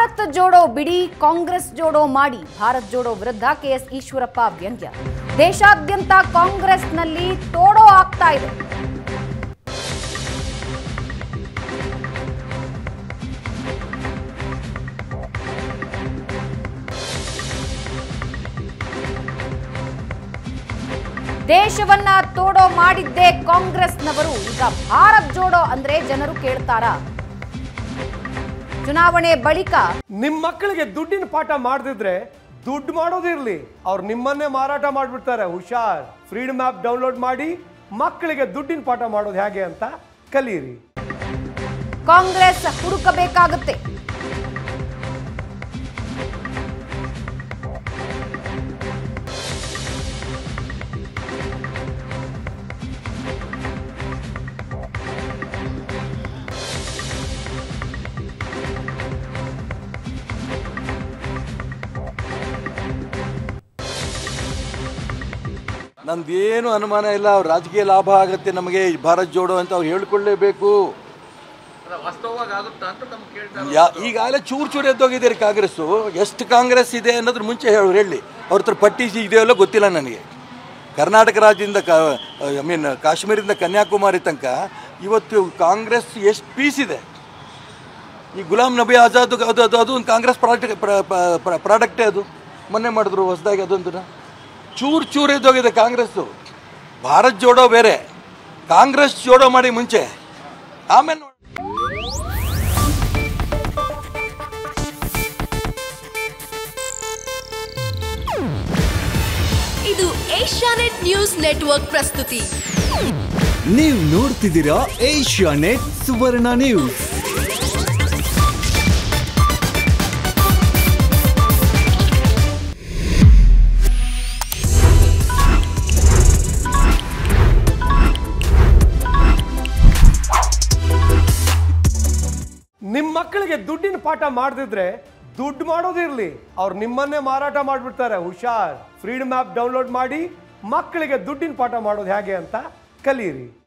ಭಾರತ್ ಜೋಡೋ ಬಿಡಿ ಕಾಂಗ್ರೆಸ್ ಜೋಡೋ ಮಾಡಿ ಭಾರತ್ ಜೋಡೋ ವಿರುದ್ಧ ಕೆಎಸ್ ಈಶ್ವರಪ್ಪ ವ್ಯಂಗ್ಯ ದೇಶಾದ್ಯಂತ ಕಾಂಗ್ರೆಸ್ನಲ್ಲಿ ತೋಡೋ ಆಗ್ತಾ ಇದೆ ದೇಶವನ್ನ ತೋಡೋ ಮಾಡಿದ್ದೇ ಕಾಂಗ್ರೆಸ್ನವರು ಈಗ ಭಾರತ್ ಜೋಡೋ ಅಂದ್ರೆ ಜನರು ಕೇಳ್ತಾರಾ ಚುನಾವಣೆ ಬಳಿಕ ನಿಮ್ಮ ಮಕ್ಕಳಿಗೆ ದುಡ್ಡಿನ ಪಾಠ ಮಾಡದಿದ್ರೆ ದುಡ್ಡು ಮಾಡೋದಿರ್ಲಿ ಅವ್ರು ನಿಮ್ಮನ್ನೇ ಮಾರಾಟ ಮಾಡಿಬಿಡ್ತಾರೆ ಹುಷಾರ್ ಫ್ರೀಡಮ್ ಆ್ಯಪ್ ಡೌನ್ಲೋಡ್ ಮಾಡಿ ಮಕ್ಕಳಿಗೆ ದುಡ್ಡಿನ ಪಾಠ ಮಾಡೋದು ಹೇಗೆ ಅಂತ ಕಲೀರಿ ಕಾಂಗ್ರೆಸ್ ಹುಡುಕಬೇಕಾಗುತ್ತೆ ನಂದೇನು ಅನುಮಾನ ಇಲ್ಲ ಅವ್ರ ರಾಜಕೀಯ ಲಾಭ ಆಗುತ್ತೆ ನಮಗೆ ಈ ಭಾರತ್ ಜೋಡೋ ಅಂತ ಅವ್ರು ಹೇಳ್ಕೊಳ್ಳೇಬೇಕು ಯಾ ಈಗಾಗಲೇ ಚೂರು ಚೂರು ಎದ್ದೋಗಿದ್ದಾರೆ ಕಾಂಗ್ರೆಸ್ಸು ಎಷ್ಟು ಕಾಂಗ್ರೆಸ್ ಇದೆ ಅನ್ನೋದ್ರ ಮುಂಚೆ ಹೇಳು ಹೇಳಿ ಅವ್ರ ಹತ್ರ ಪಟ್ಟಿ ಇದೆಯಲ್ಲೋ ಗೊತ್ತಿಲ್ಲ ನನಗೆ ಕರ್ನಾಟಕ ರಾಜ್ಯದಿಂದ ಕ ಐ ಮೀನ್ ಕಾಶ್ಮೀರದಿಂದ ಕನ್ಯಾಕುಮಾರಿ ತನಕ ಇವತ್ತು ಕಾಂಗ್ರೆಸ್ ಎಷ್ಟು ಪೀಸ್ ಇದೆ ಈ ಗುಲಾಂ ನಬಿ ಆಜಾದ್ ಅದು ಅದು ಅದು ಒಂದು ಕಾಂಗ್ರೆಸ್ ಪ್ರಾಡಕ್ಟ್ ಪ್ರಾಡಕ್ಟೇ ಅದು ಮೊನ್ನೆ ಮಾಡಿದ್ರು ಹೊಸದಾಗಿ ಅದೊಂದು ಚೂರು ಚೂರು ಎದ್ದೋಗಿದೆ ಕಾಂಗ್ರೆಸ್ಸು ಭಾರತ್ ಜೋಡೋ ಬೇರೆ ಕಾಂಗ್ರೆಸ್ ಜೋಡೋ ಮಾಡಿ ಮುಂಚೆ ಆಮೇಲೆ ನೋಡಿ ಇದು ಏಷ್ಯಾನೆಟ್ ನ್ಯೂಸ್ ನೆಟ್ವರ್ಕ್ ಪ್ರಸ್ತುತಿ ನೀವು ನೋಡ್ತಿದ್ದೀರಾ ಏಷ್ಯಾ ನೆಟ್ ಸುವರ್ಣ ನ್ಯೂಸ್ ನಿಮ್ಮ ಮಕ್ಕಳಿಗೆ ದುಡ್ಡಿನ ಪಾಠ ಮಾಡದಿದ್ರೆ ದುಡ್ಡು ಮಾಡೋದಿರ್ಲಿ ಅವ್ರು ನಿಮ್ಮನ್ನೇ ಮಾರಾಟ ಮಾಡಿಬಿಡ್ತಾರೆ ಹುಷಾರ್ ಫ್ರೀಡಮ್ ಆ್ಯಪ್ ಡೌನ್ಲೋಡ್ ಮಾಡಿ ಮಕ್ಕಳಿಗೆ ದುಡ್ಡಿನ ಪಾಠ ಮಾಡೋದು ಹೇಗೆ ಅಂತ ಕಲೀರಿ